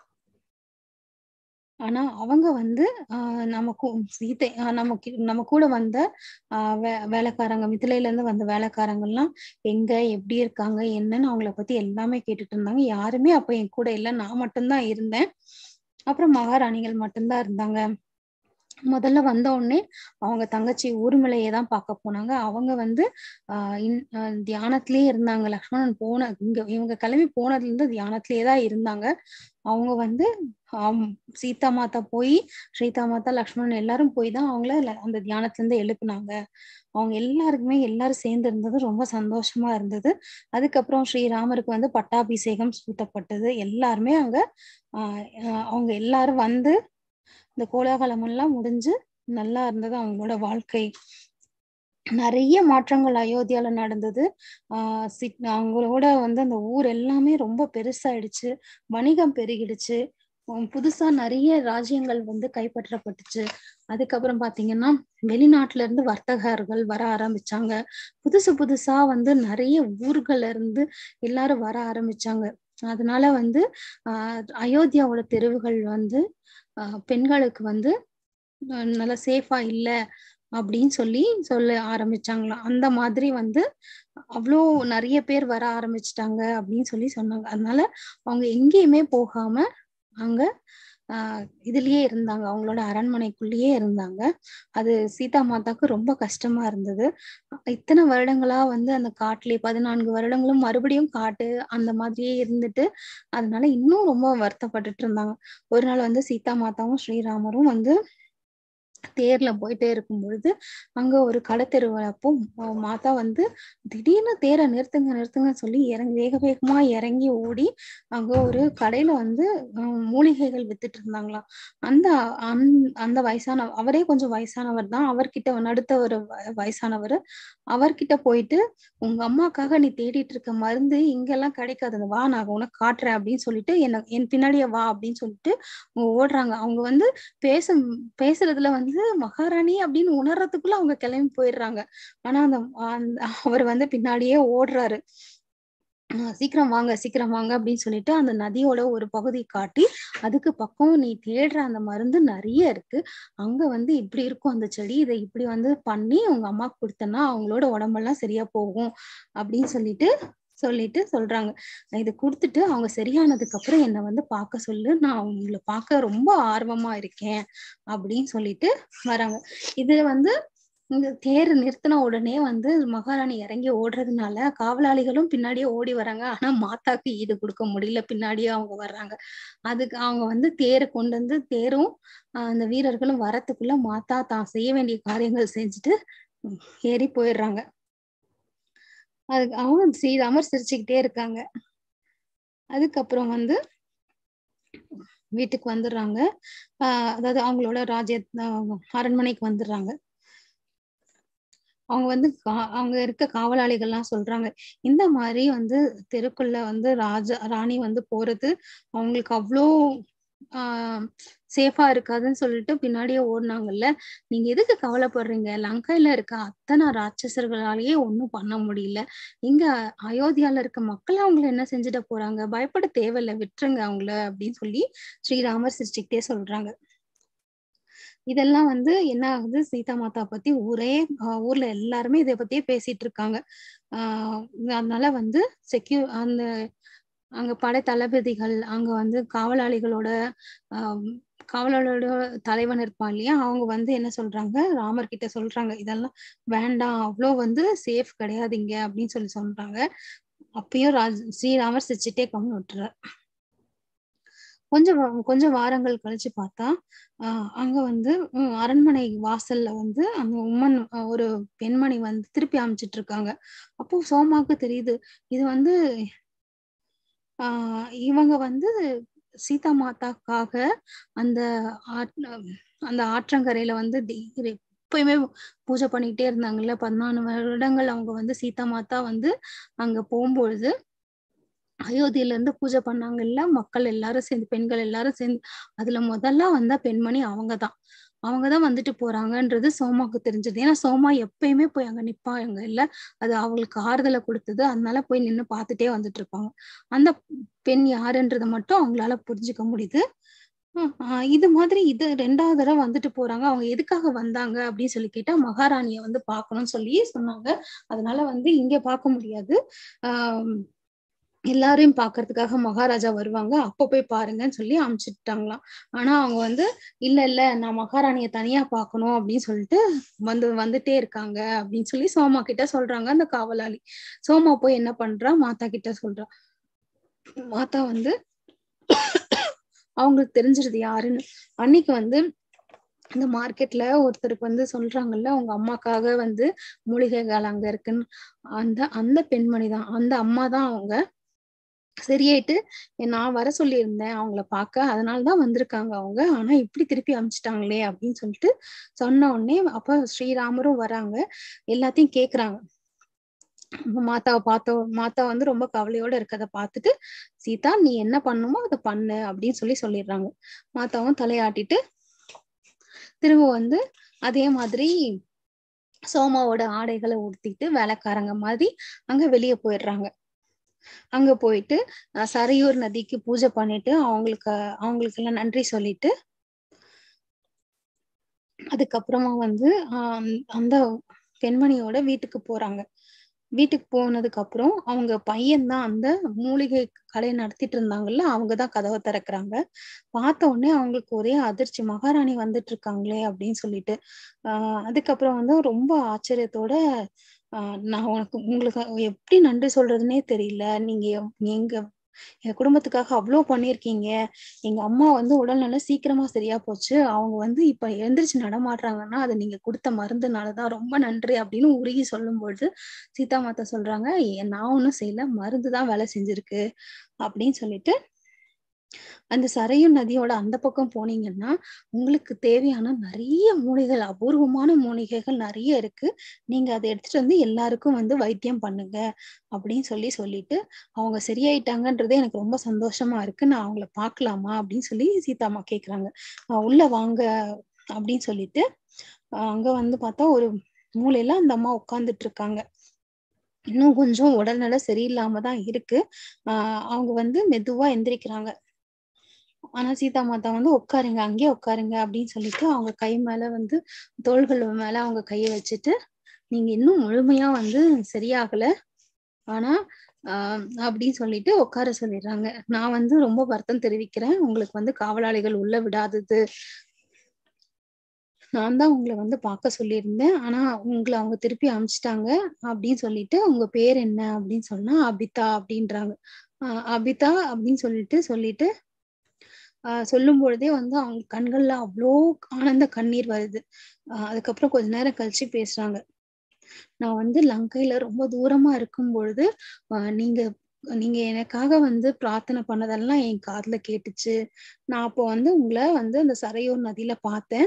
ஆனா அவங்க வந்து ஆஹ் நமக்கு சீதை ஆஹ் நமக்கு நம்ம கூட வந்த ஆஹ் வே வேலைக்காரங்க மிதிலையில இருந்து வந்த வேலைக்காரங்க எல்லாம் எங்க எப்படி இருக்காங்க என்னன்னு அவங்கள பத்தி எல்லாமே கேட்டுட்டு இருந்தாங்க யாருமே அப்ப என் கூட இல்லை நான் மட்டும்தான் இருந்தேன் அப்புறம் மகாராணிகள் மட்டும்தான் இருந்தாங்க முதல்ல வந்த உடனே அவங்க தங்கச்சி ஊர்மிளையை தான் பார்க்க போனாங்க அவங்க வந்து ஆஹ் இன் ஆஹ் தியானத்திலேயே இருந்தாங்க லக்ஷ்மணன் போன இங்க இவங்க கிளம்பி போனதுல இருந்து தியானத்திலேயே தான் இருந்தாங்க அவங்க வந்து ஆம், சீதா மாதா போய் சீதா மாதா லக்ஷ்மணன் எல்லாரும் போய் தான் அவங்கள ல- அந்த தியானத்துல இருந்து எழுப்புனாங்க அவங்க எல்லாருக்குமே எல்லாரும் சேர்ந்து இருந்தது ரொம்ப சந்தோஷமா இருந்தது அதுக்கப்புறம் ஸ்ரீராமருக்கு வந்து பட்டாபிஷேகம் சூட்டப்பட்டது எல்லாருமே அங்க ஆஹ் ஆஹ் அவங்க எல்லாரும் வந்து இந்த கோலாகலம் எல்லாம் முடிஞ்சு நல்லா இருந்தது அவங்களோட வாழ்க்கை நிறைய மாற்றங்கள் அயோத்தியால நடந்தது ஆஹ் சிட் அவங்களோட வந்து அந்த ஊர் எல்லாமே ரொம்ப பெருசாயிடுச்சு வணிகம் பெருகிடுச்சு உம் புதுசா நிறைய ராஜ்யங்கள் வந்து கைப்பற்றப்பட்டுச்சு அதுக்கப்புறம் பாத்தீங்கன்னா வெளிநாட்டுல இருந்து வர்த்தகர்கள் வர ஆரம்பிச்சாங்க புதுசு புதுசா வந்து நிறைய ஊர்கள்ல இருந்து எல்லாரும் வர ஆரம்பிச்சாங்க அதனால வந்து ஆஹ் அயோத்தியாவோட தெருவுகள் வந்து ஆஹ் பெண்களுக்கு வந்து அஹ் நல்லா சேஃபா இல்ல அப்படின்னு சொல்லி சொல்ல ஆரம்பிச்சாங்களாம் அந்த மாதிரி வந்து அவ்வளோ நிறைய பேர் வர ஆரம்பிச்சிட்டாங்க அப்படின்னு சொல்லி சொன்னாங்க அதனால அவங்க எங்கேயுமே போகாம அங்க ஆஹ் இதுலயே இருந்தாங்க அவங்களோட அரண்மனைக்குள்ளேயே இருந்தாங்க அது சீதா மாதாக்கு ரொம்ப கஷ்டமா இருந்தது இத்தனை வருடங்களா வந்து அந்த காட்டுலயே பதினான்கு வருடங்களும் மறுபடியும் காட்டு அந்த மாதிரியே இருந்துட்டு அதனால இன்னும் ரொம்ப வருத்தப்பட்டுட்டு இருந்தாங்க ஒரு நாள் வந்து சீதா மாதாவும் ஸ்ரீராமரும் வந்து தேர்ல போயிட்டே இருக்கும் பொழுது அங்க ஒரு கடத்தெருவப்போ மாதா வந்து திடீர்னு தேரை நிறுத்துங்க நிறுத்துங்க சொல்லி இறங்கி வேக வேகமா இறங்கி ஓடி அங்க ஒரு கடையில வந்து ஹம், மூலிகைகள் வித்துட்டு இருந்தாங்களாம் அந்த அந்த- அந்த வயசான அவரே கொஞ்சம் வயசானவர் தான் அவர்கிட்ட நடுத்த ஒரு வயசானவர் அவர்கிட்ட போயிட்டு உங்க அம்மாக்காக நீ தேடிட்டு இருக்க மருந்து இங்கெல்லாம் கிடைக்காது வா நான் உனக்கு காட்டுறேன் அப்படின்னு சொல்லிட்டு என்ன என் பின்னாடியே வா அப்படின்னு சொல்லிட்டு அவங்க ஓடுறாங்க அவங்க வந்து பேச பேசுறதுல வந்து மகாராணி அப்படின்னு உணர்றதுக்குள்ள அவங்க கிளம்பி போயிடுறாங்க ஆனா அந்த அந்த- அவர் வந்து பின்னாடியே ஓடுறாரு ஆஹ் சீக்கிரம் வாங்க சீக்கிரம் வாங்க அப்படின்னு சொல்லிட்டு அந்த நதியோட ஒரு பகுதி காட்டி அதுக்கு பக்கம் நீ தேடுற அந்த மருந்து நிறைய இருக்கு அங்க வந்து இப்படி இருக்கும் அந்த செடி இதை இப்படி வந்து பண்ணி உங்க அம்மாக்கு கொடுத்தனா அவங்களோட உடம்பெல்லாம் சரியா போகும் அப்படின்னு சொல்லிட்டு சொல்லிட்டு சொல்றாங்க இது கொடுத்துட்டு அவங்க சரியானதுக்கு அப்புறம் என்னை வந்து பார்க்க சொல்லு நான் உங்களை பார்க்க ரொம்ப ஆர்வமா இருக்கேன் அப்படின்னு சொல்லிட்டு வராங்க இது வந்து இந்த தேர் நிறுத்தின உடனே வந்து மகாராணி இறங்கி ஓடுறதுனால காவலாளிகளும் பின்னாடியே ஓடி வராங்க ஆனா மாதாக்கு ஈடு கொடுக்க முடியல பின்னாடியே அவங்க வர்றாங்க அதுக்கு அவங்க வந்து தேரை கொண்டு வந்து தேரும் ஆஹ் அந்த வீரர்களும் வரத்துக்குள்ள மாதா தான் செய்ய வேண்டிய காரியங்கள் செஞ்சுட்டு உம், ஏறி போயிடுறாங்க அதுக்கு அவங்க ஸ்ரீராமர் சிரிச்சுக்கிட்டே இருக்காங்க அதுக்கப்புறம் வந்து வீட்டுக்கு வந்துடுறாங்க ஆஹ் அதாவது அவங்களோட ராஜ்ய ஆஹ் அரண்மனைக்கு வந்துடுறாங்க அவங்க வந்து கா- அவங்க இருக்க காவலாளிகள்லாம் சொல்றாங்க இந்த மாதிரி வந்து தெருக்குள்ள வந்து ராஜா ராணி வந்து போறது அவங்களுக்கு அவ்வளோ ஆஹ் சேஃபா இருக்காதுன்னு சொல்லிட்டு பின்னாடியே ஓடுனாங்கல்ல நீங்க எதுக்கு கவலைப்படுறீங்க லங்கையில இருக்க அத்தனை ராட்சசர்களாலேயே ஒண்ணும் பண்ண முடியல இங்க அயோத்தியால இருக்க மக்கள் அவங்கள என்ன செஞ்சுட போறாங்க பயப்பட தேவையில்ல விட்டுருங்க அவங்கள அப்படின்னு சொல்லி ஸ்ரீராமர் சிரிச்சுக்கிட்டே சொல்றாங்க இதெல்லாம் வந்து என்ன ஆகுது சீதா மாதா பத்தி ஊரே ஆஹ் ஊர்ல எல்லாருமே இதை பத்தியே பேசிட்டு இருக்காங்க ஆஹ் அதனால வந்து செக்யூ அந்த அங்க படை தளபதிகள் அங்க வந்து காவலாளிகளோட ஆஹ் காவலாளோட தலைவன் இருப்பான் இல்லையா அவங்க வந்து என்ன சொல்றாங்க ராமர் கிட்ட சொல்றாங்க இதெல்லாம் வேண்டாம் அவ்வளோ வந்து சேஃப் கிடையாது இங்க அப்படின்னு சொல்லி சொல்றாங்க அப்பயும் ராஜ் ஸ்ரீராமர் சிரிச்சுட்டே கம்னு விட்டுறார் கொஞ்சம் வா- கொஞ்சம் வாரங்கள் கழிச்சு பார்த்தா ஆஹ் அங்க வந்து உம், அரண்மனை வாசல்ல வந்து அந்த உம்மன் ஆஹ் ஒரு பெண்மணி வந்து திருப்பி அமைச்சிட்டு இருக்காங்க அப்போ சோமாக்கு தெரியுது இது வந்து ஆஹ் இவங்க வந்து சீதா மாதாக்காக அந்த ஆட்- அந்த ஆற்றங்கரையில வந்து தி- எப்பயுமே பூஜை பண்ணிக்கிட்டே இருந்தாங்கல்ல பதினாலு வருடங்கள் அவங்க வந்து சீதா மாதா வந்து அங்க போகும்பொழுது அயோத்தியில இருந்து பூஜை பண்ணாங்கல்ல மக்கள் எல்லாரும் சேர்ந்து பெண்கள் எல்லாரும் சேர்ந்து அதுல முதல்ல வந்த பெண்மணி அவங்கதான் அவங்கதான் வந்துட்டு போறாங்கன்றது சோமாக்கு தெரிஞ்சது ஏன்னா சோமா எப்பயுமே போய் அங்க நிப்பாங்க இல்ல அது அவங்களுக்கு ஆறுதலை கொடுத்தது அதனால போய் நின்னு பார்த்துட்டே வந்துட்டு இருப்பாங்க அந்த பெண் யாருன்றதை மட்டும் அவங்களால புரிஞ்சுக்க முடியுது ஹம் ஆஹ் இது மாதிரி இது ரெண்டாவது தடவை வந்துட்டு போறாங்க அவங்க எதுக்காக வந்தாங்க அப்படின்னு சொல்லி கேட்டா மகாராணிய வந்து பார்க்கணும்னு சொல்லி சொன்னாங்க அதனால வந்து இங்க பார்க்க முடியாது ஆஹ் எல்லாரையும் பார்க்கறதுக்காக மகாராஜா வருவாங்க அப்ப போய் பாருங்கன்னு சொல்லி அனுப்பிச்சுட்டாங்களாம் ஆனா அவங்க வந்து இல்ல இல்ல நான் மகாராணிய தனியா பார்க்கணும் அப்படின்னு சொல்லிட்டு வந்து வந்துட்டே இருக்காங்க அப்படின்னு சொல்லி சோமா கிட்ட சொல்றாங்க அந்த காவலாளி சோமா போய் என்ன பண்றா மாதா கிட்ட சொல்றா மாதா வந்து அவங்களுக்கு தெரிஞ்சிருது யாருன்னு அன்னைக்கு வந்து இந்த மார்க்கெட்ல ஒருத்தருக்கு வந்து சொல்றாங்கல்ல உங்க அம்மாக்காக வந்து மூலிகைகள் அங்க இருக்குன்னு அந்த அந்த பெண்மணி தான் அந்த அம்மா தான் அவங்க சரியாயிட்டு நான் வர சொல்லியிருந்தேன் அவங்கள பார்க்க அதனாலதான் வந்திருக்காங்க அவங்க ஆனா இப்படி திருப்பி அனுப்பிச்சிட்டாங்களே அப்படின்னு சொல்லிட்டு சொன்ன உடனே அப்ப ஸ்ரீராமரும் வராங்க எல்லாத்தையும் கேக்குறாங்க மாதாவை பார்த்த மாதா வந்து ரொம்ப கவலையோட இருக்கத பார்த்துட்டு சீதா நீ என்ன பண்ணுமோ அதை பண்ணு அப்படின்னு சொல்லி சொல்லிடுறாங்க மாதாவும் தலையாட்டிட்டு திரும்ப வந்து அதே மாதிரி சோமாவோட ஆடைகளை உடுத்திட்டு வேலைக்காரங்க மாதிரி அங்க வெளியே போயிடுறாங்க அங்க போயிட்டு அஹ் சரையூர் நதிக்கு பூஜை பண்ணிட்டு அவங்களுக்கு அவங்களுக்கு எல்லாம் நன்றி சொல்லிட்டு அதுக்கப்புறமா வந்து ஆஹ் அந்த பெண்மணியோட வீட்டுக்கு போறாங்க வீட்டுக்கு போனதுக்கு அப்புறம் அவங்க பையன்தான் அந்த மூலிகை கடை நடத்திட்டு இருந்தாங்கல்ல அவங்கதான் கதவை திறக்கறாங்க பார்த்த உடனே அவங்களுக்கு ஒரே அதிர்ச்சி மகாராணி வந்துட்டு இருக்காங்களே அப்படின்னு சொல்லிட்டு ஆஹ் அதுக்கப்புறம் வந்து ரொம்ப ஆச்சரியத்தோட ஆஹ் நான் உனக்கு உங்களுக்கு எப்படி நன்றி சொல்றதுன்னே தெரியல நீங்க எ- எங்க என் குடும்பத்துக்காக அவ்வளோ பண்ணியிருக்கீங்க எங்க அம்மா வந்து உடல்நல சீக்கிரமா சரியா போச்சு அவங்க வந்து இப்ப எழுந்திரிச்சு நடமாடுறாங்கன்னா அது நீங்க கொடுத்த மருந்துனாலதான் ரொம்ப நன்றி அப்படின்னு உருகி சொல்லும் பொழுது சீதா மாதா சொல்றாங்க "ஏ- நான் ஒண்ணும் செய்யல மருந்து தான் வேலை செஞ்சிருக்கு அப்படின்னு சொல்லிட்டு அந்த சரையு நதியோட அந்த பக்கம் போனீங்கன்னா உங்களுக்கு தேவையான நிறைய மூலிகைகள் அபூர்வமான மூலிகைகள் நிறைய இருக்கு நீங்க அதை எடுத்துட்டு வந்து எல்லாருக்கும் வந்து வைத்தியம் பண்ணுங்க அப்படின்னு சொல்லி சொல்லிட்டு அவங்க சரியாயிட்டாங்கன்றதே எனக்கு ரொம்ப சந்தோஷமா இருக்கு நான் அவங்கள பார்க்கலாமா அப்படின்னு சொல்லி சீதாம்மா கேக்குறாங்க "ஆஹ் உள்ள வாங்க அப்படின்னு சொல்லிட்டு ஆஹ் அங்க வந்து பார்த்தா ஒரு மூலையில அந்த அம்மா உட்கார்ந்துட்டு இருக்காங்க இன்னும் கொஞ்சம் உடல்நல சரியில்லாம தான் இருக்கு ஆஹ் அவங்க வந்து மெதுவா எந்திரிக்கிறாங்க ஆனா சீதா மாதா வந்து உட்காருங்க அங்கேயே உட்காருங்க அப்படின்னு சொல்லிட்டு அவங்க கை மேல வந்து தோள்கள் மேல அவங்க கையை வச்சுட்டு நீங்க இன்னும் முழுமையா வந்து சரியாகல ஆனா ஆஹ் அப்படின்னு சொல்லிட்டு உட்கார சொல்லிடுறாங்க நான் வந்து ரொம்ப வருத்தம் தெரிவிக்கிறேன் உங்களுக்கு வந்து காவலாளிகள் உள்ள விடாதது நான் தான் உங்களை வந்து பார்க்க சொல்லியிருந்தேன் ஆனா உங்களை அவங்க திருப்பி அனுப்பிச்சிட்டாங்க அப்படின்னு சொல்லிட்டு உங்க பேர் என்ன அப்படின்னு சொன்னா அபிதா அப்படின்றாங்க ஆஹ் அபிதா அப்படின்னு சொல்லிட்டு சொல்லிட்டு ஆஹ் சொல்லும் பொழுதே வந்து அவங்க கண்கள்ல அவ்வளோ ஆனந்த கண்ணீர் வருது ஆஹ் அதுக்கப்புறம் கொஞ்ச நேரம் கழிச்சு பேசுறாங்க நான் வந்து லங்கையில ரொம்ப தூரமா இருக்கும் பொழுது ஆஹ் நீங்க நீங்க எனக்காக வந்து பிரார்த்தனை பண்ணதெல்லாம் என் காதுல கேட்டுச்சு நான் அப்போ வந்து உங்களை வந்து அந்த சரையூர் நதியில பார்த்தேன்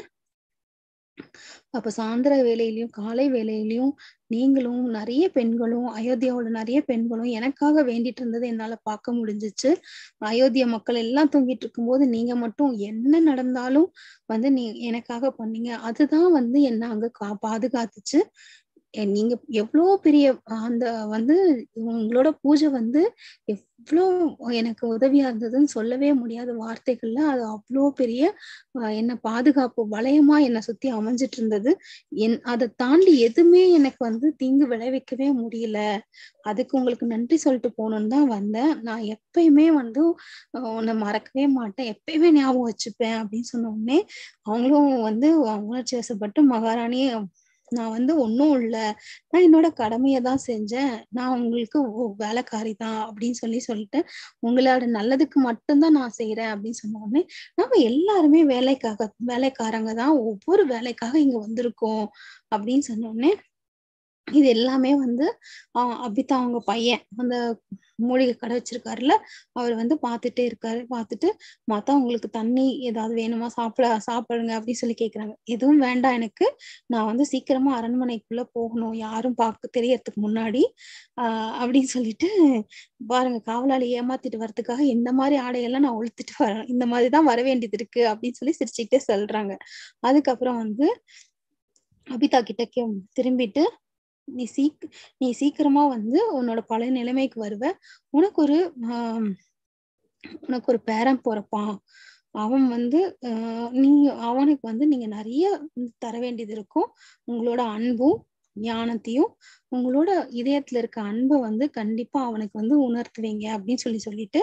அப்ப சாயந்தர வேலையிலயும் காலை வேலையிலயும் நீங்களும் நிறைய பெண்களும் அயோத்தியாவோட நிறைய பெண்களும் எனக்காக வேண்டிட்டு இருந்ததை என்னால பார்க்க முடிஞ்சிச்சு அயோத்தியா மக்கள் எல்லாம் தூங்கிட்டு இருக்கும்போது நீங்க மட்டும் என்ன நடந்தாலும் வந்து நீ எனக்காக பண்ணீங்க அதுதான் வந்து என்ன அங்க கா பாதுகாத்துச்சு எ- நீங்க எவ்வளோ பெரிய அந்த வந்து உங்களோட பூஜை வந்து எவ்வளோ எனக்கு உதவியா இருந்ததுன்னு சொல்லவே முடியாத வார்த்தைகள்ல அது அவ்வளோ பெரிய ஆஹ் என்ன பாதுகாப்பு வளையமா என்னை சுத்தி அமைஞ்சிட்டு இருந்தது என் அதை தாண்டி எதுவுமே எனக்கு வந்து தீங்கு விளைவிக்கவே முடியல அதுக்கு உங்களுக்கு நன்றி சொல்லிட்டு போகணும்னு தான் வந்தேன் நான் எப்பயுமே வந்து ஆஹ் உன்னை மறக்கவே மாட்டேன் எப்பயுமே ஞாபகம் வச்சுப்பேன் அப்படின்னு சொன்ன உடனே அவங்களும் வந்து உணர்ச்சி வசப்பட்டு மகாராணி நான் வந்து ஒன்றும் இல்லை நான் என்னோட கடமையை தான் செஞ்சேன் நான் உங்களுக்கு ஒ- வேலைக்காரி தான் அப்படின்னு சொல்லி சொல்லிட்டு உங்களோட நல்லதுக்கு மட்டும்தான் நான் செய்யறேன் அப்படின்னு சொன்ன உடனே நம்ம எல்லாருமே வேலைக்காக வேலைக்காரங்க தான் ஒவ்வொரு வேலைக்காக இங்க வந்திருக்கோம் அப்படின்னு சொன்ன உடனே இது எல்லாமே வந்து ஆஹ் அபிதா அவங்க பையன் அந்த மூலிகை கடை வச்சிருக்காருல்ல அவர் வந்து பார்த்துட்டே இருக்காரு பார்த்துட்டு மாத்தா உங்களுக்கு தண்ணி ஏதாவது வேணுமா சாப்பிட சாப்பிடுங்க அப்படின்னு சொல்லி கேக்குறாங்க எதுவும் வேண்டாம் எனக்கு நான் வந்து சீக்கிரமா அரண்மனைக்குள்ள போகணும் யாரும் பார்க்க தெரியறதுக்கு முன்னாடி ஆஹ் அப்படின்னு சொல்லிட்டு பாருங்க காவலாளி ஏமாத்திட்டு வர்றதுக்காக இந்த மாதிரி ஆடையெல்லாம் நான் உளுத்துட்டு வரேன் இந்த மாதிரி தான் வர வேண்டியது இருக்கு அப்படின்னு சொல்லி சிரிச்சுக்கிட்டே சொல்றாங்க அதுக்கப்புறம் வந்து அபிதா கிட்ட கே- திரும்பிட்டு நீ சீக் நீ சீக்கிரமா வந்து உன்னோட பழைய நிலைமைக்கு வருவ உனக்கு ஒரு ஆஹ் உனக்கு ஒரு பேரன் பிறப்பான் அவன் வந்து ஆஹ் நீ அவனுக்கு வந்து நீங்க நிறைய வந்து தர வேண்டியது இருக்கும் உங்களோட அன்பும் ஞானத்தையும் உங்களோட இதயத்துல இருக்க அன்பை வந்து கண்டிப்பா அவனுக்கு வந்து உணர்த்துவீங்க அப்படின்னு சொல்லி சொல்லிட்டு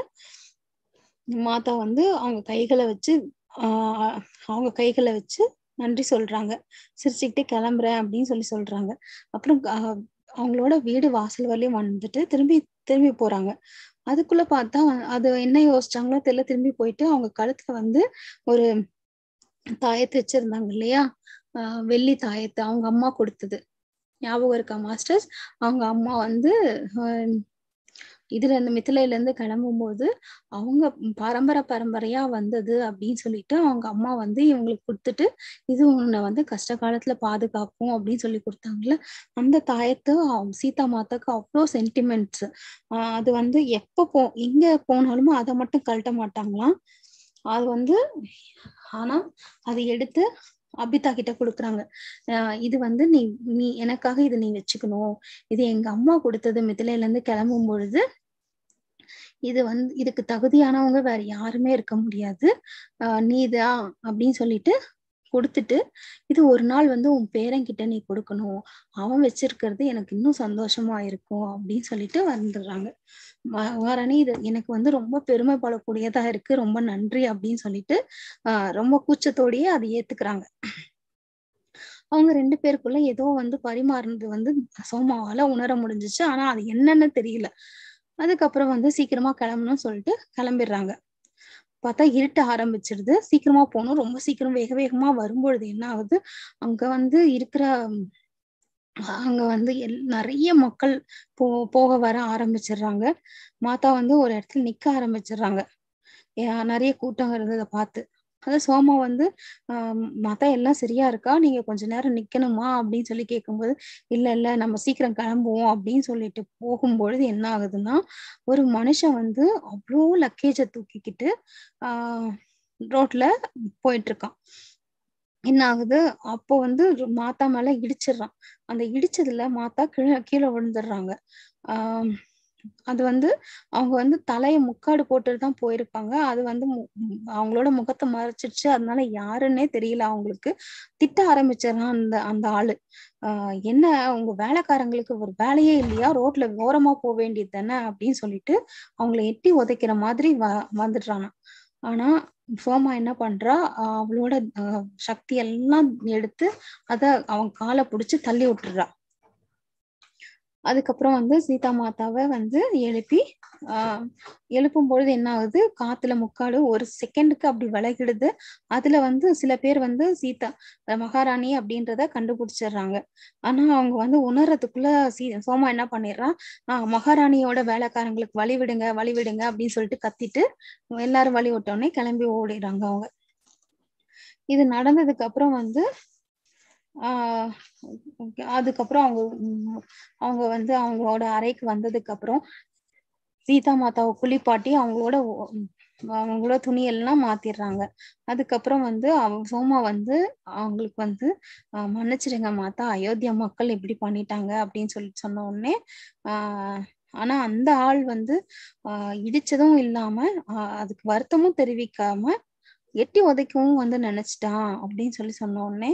மாதா வந்து அவங்க கைகளை வச்சு ஆஹ் அவங்க கைகளை வச்சு நன்றி சொல்றாங்க சிரிச்சுக்கிட்டே கிளம்புறேன் அப்படின்னு சொல்லி சொல்றாங்க அப்புறம் ஆஹ் அவங்களோட வீடு வாசல் வரலையும் வந்துட்டு திரும்பி திரும்பி போறாங்க அதுக்குள்ள பார்த்தா வ- அது என்ன யோசிச்சாங்களோ தெரியல திரும்பி போயிட்டு அவங்க கழுத்துல வந்து ஒரு தாயத்து வச்சிருந்தாங்க இல்லையா ஆஹ் வெள்ளி தாயத்து அவங்க அம்மா கொடுத்தது ஞாபகம் இருக்கா மாஸ்டர்ஸ் அவங்க அம்மா வந்து ஆஹ் இதுல இருந்து மித்திலையில இருந்து கிளம்பும்போது அவங்க பரம்பரை பரம்பரையா வந்தது அப்படின்னு சொல்லிட்டு அவங்க அம்மா வந்து இவங்களுக்கு கொடுத்துட்டு இது உன்னை வந்து கஷ்ட காலத்துல பாதுகாக்கும் அப்படின்னு சொல்லி கொடுத்தாங்கல்ல அந்த தாயத்து அவங்க சீதா மாதாக்கு அவ்வளோ சென்டிமெண்ட்ஸ் ஆஹ் அது வந்து எப்ப போ எங்க போனாலுமே அதை மட்டும் கழட்ட மாட்டாங்களாம் அது வந்து ஆனா அது எடுத்து அபிதா கிட்ட கொடுக்குறாங்க ஆஹ் இது வந்து நீ நீ எனக்காக இது நீ வச்சுக்கணும் இது எங்க அம்மா கொடுத்தது மிதிலையில இருந்து கிளம்பும் பொழுது இது வந்து இதுக்கு தகுதியானவங்க வேற யாருமே இருக்க முடியாது ஆஹ் நீதான் அப்படின்னு சொல்லிட்டு கொடுத்துட்டு இது ஒரு நாள் வந்து உன் பேரன்கிட்ட நீ கொடுக்கணும் அவன் வச்சிருக்கிறது எனக்கு இன்னும் சந்தோஷமா இருக்கும் அப்படின்னு சொல்லிட்டு வந்துடுறாங்க மகாராணி இது எனக்கு வந்து ரொம்ப பெருமைப்படக்கூடியதா இருக்கு ரொம்ப நன்றி அப்படின்னு சொல்லிட்டு ஆஹ் ரொம்ப கூச்சத்தோடயே அதை ஏத்துக்கிறாங்க அவங்க ரெண்டு பேருக்குள்ள ஏதோ வந்து பரிமாறினது வந்து சோமாவால உணர முடிஞ்சிச்சு ஆனா அது என்னன்னு தெரியல அதுக்கப்புறம் வந்து சீக்கிரமா கிளம்பணும்னு சொல்லிட்டு கிளம்பிடுறாங்க பார்த்தா இருட்ட ஆரம்பிச்சிடுது சீக்கிரமா போகணும் ரொம்ப சீக்கிரம் வேக வேகமா வரும்பொழுது என்ன ஆகுது அங்க வந்து இருக்கிற அங்க வந்து எல் நிறைய மக்கள் போ போக வர ஆரம்பிச்சிடுறாங்க மாதா வந்து ஒரு இடத்துல நிக்க ஆரம்பிச்சிடுறாங்க நிறைய கூட்டம் இருந்ததை பார்த்து அது சோமா வந்து ஆஹ் மாதா எல்லாம் சரியா இருக்கா நீங்க கொஞ்ச நேரம் நிக்கணுமா அப்படின்னு சொல்லி கேட்கும்போது இல்ல இல்ல நம்ம சீக்கிரம் கிளம்புவோம் அப்படின்னு சொல்லிட்டு போகும்பொழுது என்ன ஆகுதுன்னா ஒரு மனுஷன் வந்து அவ்வளோ லக்கேஜை தூக்கிக்கிட்டு ஆஹ் ரோட்ல போயிட்டு இருக்கான் என்ன ஆகுது அப்போ வந்து மாத்தா மேல இடிச்சிடுறான் அந்த இடிச்சதுல மாத்தா கீழே கீழே விழுந்துடுறாங்க ஆஹ் அது வந்து அவங்க வந்து தலைய முக்காடு போட்டுட்டு தான் போயிருப்பாங்க அது வந்து அவங்களோட முகத்தை மறைச்சிடுச்சு அதனால யாருன்னே தெரியல அவங்களுக்கு திட்ட ஆரம்பிச்சிடறான் அந்த அந்த ஆளு ஆஹ் என்ன உங்க வேலைக்காரங்களுக்கு ஒரு வேலையே இல்லையா ரோட்ல ஓரமா போக வேண்டியது தானே அப்படின்னு சொல்லிட்டு அவங்கள எட்டி உதைக்கிற மாதிரி வ வந்துடுறானா ஆனா சோமா என்ன பண்றா அவளோட சக்தி எல்லாம் எடுத்து அத அவன் காலை புடிச்சு தள்ளி விட்டுறா அதுக்கப்புறம் வந்து சீதா மாதாவை வந்து எழுப்பி ஆஹ் எழுப்பும் பொழுது என்ன ஆகுது காத்துல முக்காடு ஒரு செகண்டுக்கு அப்படி விலகிடுது அதுல வந்து சில பேர் வந்து சீதா மகாராணி அப்படின்றத கண்டுபிடிச்சிடுறாங்க ஆனா அவங்க வந்து உணர்றதுக்குள்ள சீ சோமா என்ன பண்ணிடுறான் ஆஹ் மகாராணியோட வேலைக்காரங்களுக்கு வழி விடுங்க வழி விடுங்க அப்படின்னு சொல்லிட்டு கத்திட்டு எல்லாரும் வழி விட்டோடனே கிளம்பி ஓடிடுறாங்க அவங்க இது நடந்ததுக்கு அப்புறம் வந்து ஆஹ் அதுக்கப்புறம் அவங்க அவங்க வந்து அவங்களோட அறைக்கு வந்ததுக்கு அப்புறம் சீதா மாதாவை குளிப்பாட்டி அவங்களோட அவங்களோட துணியெல்லாம் மாத்திடுறாங்க அதுக்கப்புறம் வந்து அவங்க சோமா வந்து அவங்களுக்கு வந்து மன்னிச்சிடுங்க மாதா அயோத்தியா மக்கள் இப்படி பண்ணிட்டாங்க அப்படின்னு சொல்லி சொன்ன உடனே ஆஹ் ஆனா அந்த ஆள் வந்து ஆஹ் இடிச்சதும் இல்லாம ஆஹ் அதுக்கு வருத்தமும் தெரிவிக்காம எட்டி உதைக்கவும் வந்து நினைச்சிட்டான் அப்படின்னு சொல்லி சொன்ன உடனே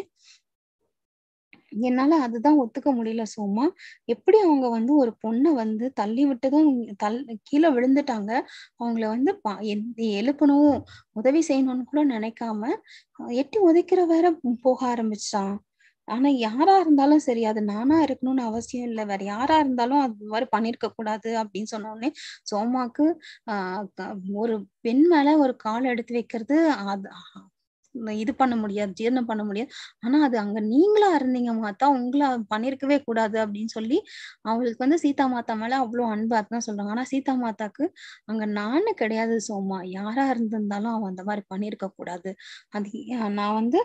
என்னால அதுதான் ஒத்துக்க முடியல சோமா எப்படி அவங்க வந்து ஒரு பொண்ணை வந்து தள்ளி விட்டதும் தள் கீழே விழுந்துட்டாங்க அவங்கள வந்து எழுப்பணும் உதவி செய்யணும்னு கூட நினைக்காம எட்டி உதைக்கிற வேற போக ஆரம்பிச்சிட்டான் ஆனா யாரா இருந்தாலும் சரி அது நானா இருக்கணும்னு அவசியம் இல்லை வேற யாரா இருந்தாலும் அது மாதிரி பண்ணிருக்க கூடாது அப்படின்னு சொன்ன உடனே சோமாக்கு ஆஹ் ஒரு பெண் மேல ஒரு கால் எடுத்து வைக்கிறது அது இது பண்ண முடியாது ஜீரணம் பண்ண முடியாது ஆனா அது அங்க நீங்களா இருந்தீங்க மாத்தா உங்களை பண்ணிருக்கவே கூடாது அப்படின்னு சொல்லி அவங்களுக்கு வந்து சீதா மாதா மேல அவ்வளவு அன்பா தான் சொல்றாங்க ஆனா சீதா மாதாக்கு அங்க நானு கிடையாது சோமா யாரா இருந்திருந்தாலும் அவன் அந்த மாதிரி பண்ணிருக்க கூடாது அது நான் வந்து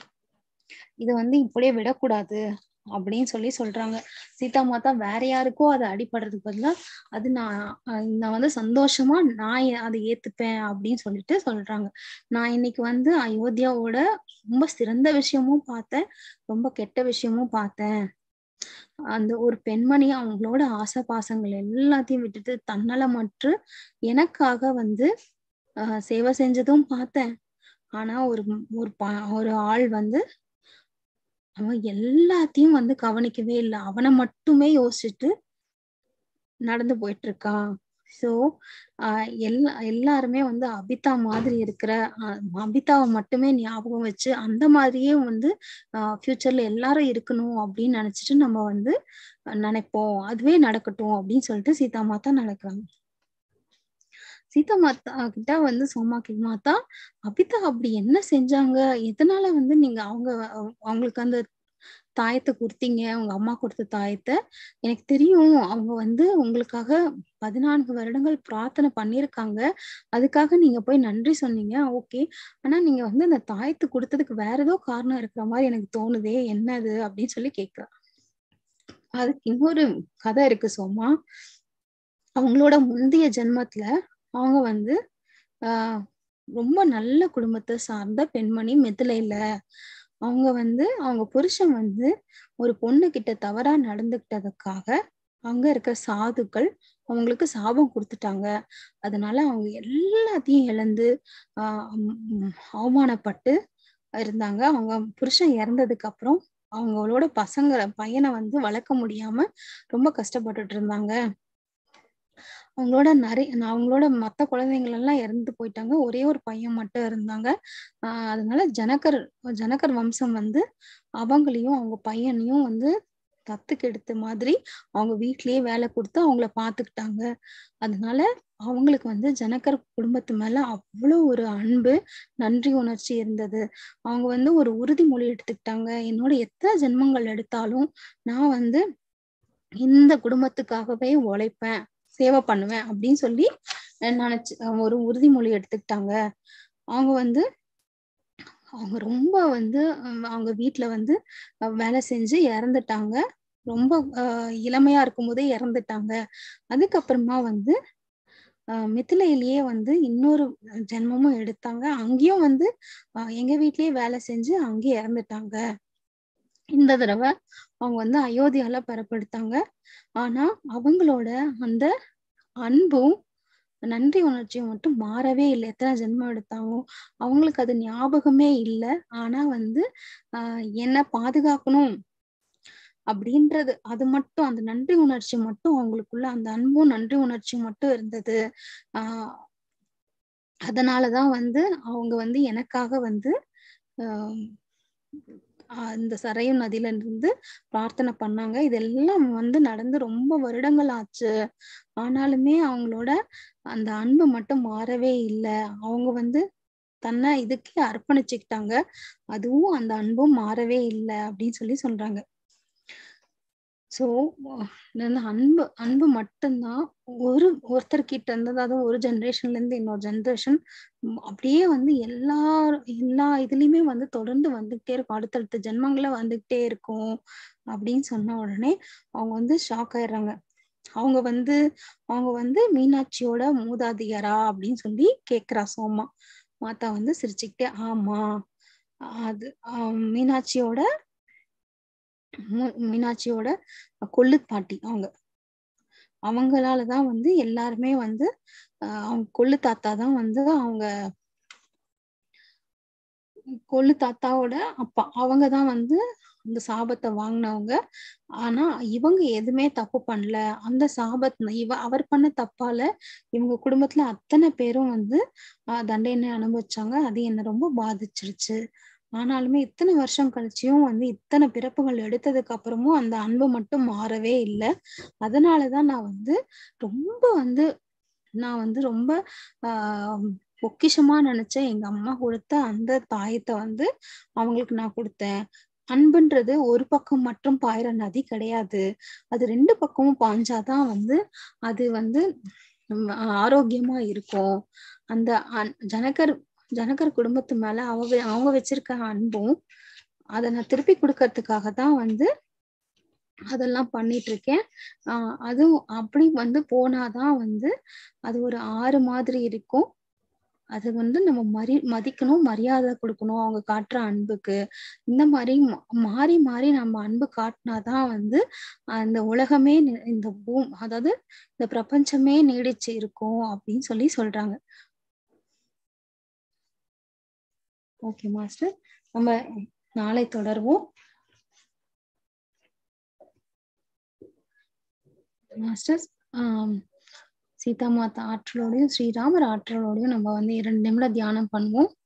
இத வந்து இப்படியே விடக்கூடாது அப்படின்னு சொல்லி சொல்றாங்க சீதா மாதா வேற யாருக்கோ அதை அடிபடுறதுக்கு பதிலா அது நான் நான் வந்து சந்தோஷமா நான் அதை ஏத்துப்பேன் அப்படின்னு சொல்லிட்டு சொல்றாங்க நான் இன்னைக்கு வந்து அயோத்தியாவோட ரொம்ப சிறந்த விஷயமும் பார்த்தேன் ரொம்ப கெட்ட விஷயமும் பார்த்தேன் அந்த ஒரு பெண்மணி அவங்களோட ஆசை பாசங்கள் எல்லாத்தையும் விட்டுட்டு தன்னலமற்று எனக்காக வந்து ஆஹ் சேவை செஞ்சதும் பார்த்தேன் ஆனா ஒரு ஒரு ஒரு ஆள் வந்து அவன் எல்லாத்தையும் வந்து கவனிக்கவே இல்லை அவனை மட்டுமே யோசிச்சுட்டு நடந்து போயிட்டு இருக்கான் சோ ஆஹ் எல்லா எல்லாருமே வந்து அபிதா மாதிரி இருக்கிற அபிதாவை மட்டுமே ஞாபகம் வச்சு அந்த மாதிரியே வந்து ஆஹ் ஃபியூச்சர்ல எல்லாரும் இருக்கணும் அப்படின்னு நினைச்சிட்டு நம்ம வந்து நினைப்போம் அதுவே நடக்கட்டும் அப்படின்னு சொல்லிட்டு சீதா மாதா நடக்கிறாங்க சீதா மாதா கிட்ட வந்து சோமாக்கி மாதா அபிதா அப்படி என்ன செஞ்சாங்க எதனால வந்து நீங்க அவங்க அவங்களுக்கு அந்த தாயத்தை கொடுத்தீங்க உங்க அம்மா கொடுத்த தாயத்தை எனக்கு தெரியும் அவங்க வந்து உங்களுக்காக பதினான்கு வருடங்கள் பிரார்த்தனை பண்ணிருக்காங்க அதுக்காக நீங்க போய் நன்றி சொன்னீங்க ஓகே ஆனா நீங்க வந்து அந்த தாயத்தை கொடுத்ததுக்கு வேற ஏதோ காரணம் இருக்கிற மாதிரி எனக்கு தோணுதே என்னது அப்படின்னு சொல்லி கேக்குறா அதுக்கு இன்னொரு கதை இருக்கு சோமா அவங்களோட முந்தைய ஜென்மத்துல அவங்க வந்து ஆஹ் ரொம்ப நல்ல குடும்பத்தை சார்ந்த பெண்மணி மிதிலையில அவங்க வந்து அவங்க புருஷன் வந்து ஒரு பொண்ணு கிட்ட தவறா நடந்துகிட்டதுக்காக அங்க இருக்க சாதுக்கள் அவங்களுக்கு சாபம் கொடுத்துட்டாங்க அதனால அவங்க எல்லாத்தையும் இழந்து ஆஹ் அவமானப்பட்டு இருந்தாங்க அவங்க புருஷன் இறந்ததுக்கு அப்புறம் அவங்களோட பசங்க பையனை வந்து வளர்க்க முடியாம ரொம்ப கஷ்டப்பட்டுட்டு இருந்தாங்க அவங்களோட நிறைய அவங்களோட மத்த குழந்தைங்கள் எல்லாம் இறந்து போயிட்டாங்க ஒரே ஒரு பையன் மட்டும் இருந்தாங்க ஆஹ் அதனால ஜனகர் ஜனகர் வம்சம் வந்து அவங்களையும் அவங்க பையனையும் வந்து தத்துக்கெடுத்த மாதிரி அவங்க வீட்லயே வேலை கொடுத்து அவங்கள பாத்துக்கிட்டாங்க அதனால அவங்களுக்கு வந்து ஜனகர் குடும்பத்து மேல அவ்வளவு ஒரு அன்பு நன்றி உணர்ச்சி இருந்தது அவங்க வந்து ஒரு உறுதிமொழி எடுத்துக்கிட்டாங்க என்னோட எத்தனை ஜென்மங்கள் எடுத்தாலும் நான் வந்து இந்த குடும்பத்துக்காகவே உழைப்பேன் சேவை பண்ணுவேன் அப்படின்னு சொல்லி நினைச்சு ஒரு உறுதிமொழி எடுத்துக்கிட்டாங்க அவங்க வந்து அவங்க ரொம்ப வந்து அவங்க வீட்டுல வந்து வேலை செஞ்சு இறந்துட்டாங்க ரொம்ப ஆஹ் இளமையா இருக்கும் போதே இறந்துட்டாங்க அதுக்கப்புறமா வந்து ஆஹ் மித்திலையிலேயே வந்து இன்னொரு ஜென்மமும் எடுத்தாங்க அங்கேயும் வந்து ஆஹ் எங்க வீட்லயே வேலை செஞ்சு அங்கேயே இறந்துட்டாங்க இந்த தடவை அவங்க வந்து அயோத்தியால பெறப்படுத்தாங்க ஆனா அவங்களோட அந்த அன்பும் நன்றி உணர்ச்சியும் மட்டும் மாறவே இல்லை எத்தனை ஜென்மம் எடுத்தாலும் அவங்களுக்கு அது ஞாபகமே இல்லை ஆனா வந்து ஆஹ் என்ன பாதுகாக்கணும் அப்படின்றது அது மட்டும் அந்த நன்றி உணர்ச்சி மட்டும் அவங்களுக்குள்ள அந்த அன்பும் நன்றி உணர்ச்சியும் மட்டும் இருந்தது ஆஹ் அதனாலதான் வந்து அவங்க வந்து எனக்காக வந்து ஆஹ் இந்த சரையு நதியில இருந்து பிரார்த்தனை பண்ணாங்க இதெல்லாம் வந்து நடந்து ரொம்ப வருடங்கள் ஆச்சு ஆனாலுமே அவங்களோட அந்த அன்பு மட்டும் மாறவே இல்லை அவங்க வந்து தன்னை இதுக்கே அர்ப்பணிச்சுக்கிட்டாங்க அதுவும் அந்த அன்பும் மாறவே இல்லை அப்படின்னு சொல்லி சொல்றாங்க சோ இந்த அன்பு அன்பு மட்டும்தான் ஒரு ஒருத்தர் கிட்ட இருந்து அதாவது ஒரு ஜென்ரேஷன்ல இருந்து இன்னொரு ஜென்ரேஷன் அப்படியே வந்து எல்லா எல்லா இதுலயுமே வந்து தொடர்ந்து வந்துகிட்டே இருக்கும் அடுத்தடுத்த ஜென்மங்கள வந்துகிட்டே இருக்கும் அப்படின்னு சொன்ன உடனே அவங்க வந்து ஷாக் ஆயிடுறாங்க அவங்க வந்து அவங்க வந்து மீனாட்சியோட மூதாதிகாரா அப்படின்னு சொல்லி கேக்குறா சோமா மாதா வந்து சிரிச்சுக்கிட்டே ஆமா அது மீனாட்சியோட மீனாட்சியோட கொள்ளு பாட்டி அவங்க அவங்களாலதான் வந்து எல்லாருமே வந்து அவங்க கொள்ளு தாத்தா தான் வந்து அவங்க கொள்ளு தாத்தாவோட அப்பா அவங்கதான் வந்து அந்த சாபத்தை வாங்கினவங்க ஆனா இவங்க எதுவுமே தப்பு பண்ணல அந்த சாபத் இவ அவர் பண்ண தப்பால இவங்க குடும்பத்துல அத்தனை பேரும் வந்து ஆஹ் தண்டனை அனுபவிச்சாங்க அது என்ன ரொம்ப பாதிச்சிருச்சு ஆனாலுமே இத்தனை வருஷம் கழிச்சியும் வந்து இத்தனை பிறப்புகள் எடுத்ததுக்கு அப்புறமும் அந்த அன்பு மட்டும் மாறவே இல்லை அதனாலதான் நான் வந்து ரொம்ப வந்து நான் வந்து ரொம்ப ஆஹ் பொக்கிஷமா நினைச்சேன் எங்க அம்மா கொடுத்த அந்த தாயத்தை வந்து அவங்களுக்கு நான் கொடுத்தேன் அன்புன்றது ஒரு பக்கம் மட்டும் பாயிற நதி கிடையாது அது ரெண்டு பக்கமும் பாஞ்சாதான் வந்து அது வந்து ஆரோக்கியமா இருக்கும் அந்த ஜனகர் ஜனகர் குடும்பத்து மேல அவங்க அவங்க வச்சிருக்க அன்பும் அதை நான் திருப்பி கொடுக்கறதுக்காக தான் வந்து அதெல்லாம் பண்ணிட்டு இருக்கேன் ஆஹ் அதுவும் அப்படி வந்து போனாதான் வந்து அது ஒரு ஆறு மாதிரி இருக்கும் அது வந்து நம்ம மரி மதிக்கணும் மரியாதை கொடுக்கணும் அவங்க காட்டுற அன்புக்கு இந்த மாதிரி மாறி மாறி நம்ம அன்பு காட்டினாதான் வந்து அந்த உலகமே இந்த பூ அதாவது இந்த பிரபஞ்சமே நீடிச்சு இருக்கும் அப்படின்னு சொல்லி சொல்றாங்க ஓகே மாஸ்டர் நம்ம நாளை தொடர்வோம் மாஸ்டர்ஸ் ஆஹ் சீதா மாதா ஆற்றலோடையும் ஸ்ரீராமர் ஆற்றலோடையும் நம்ம வந்து இரண்டு நிமிடம் தியானம் பண்ணுவோம்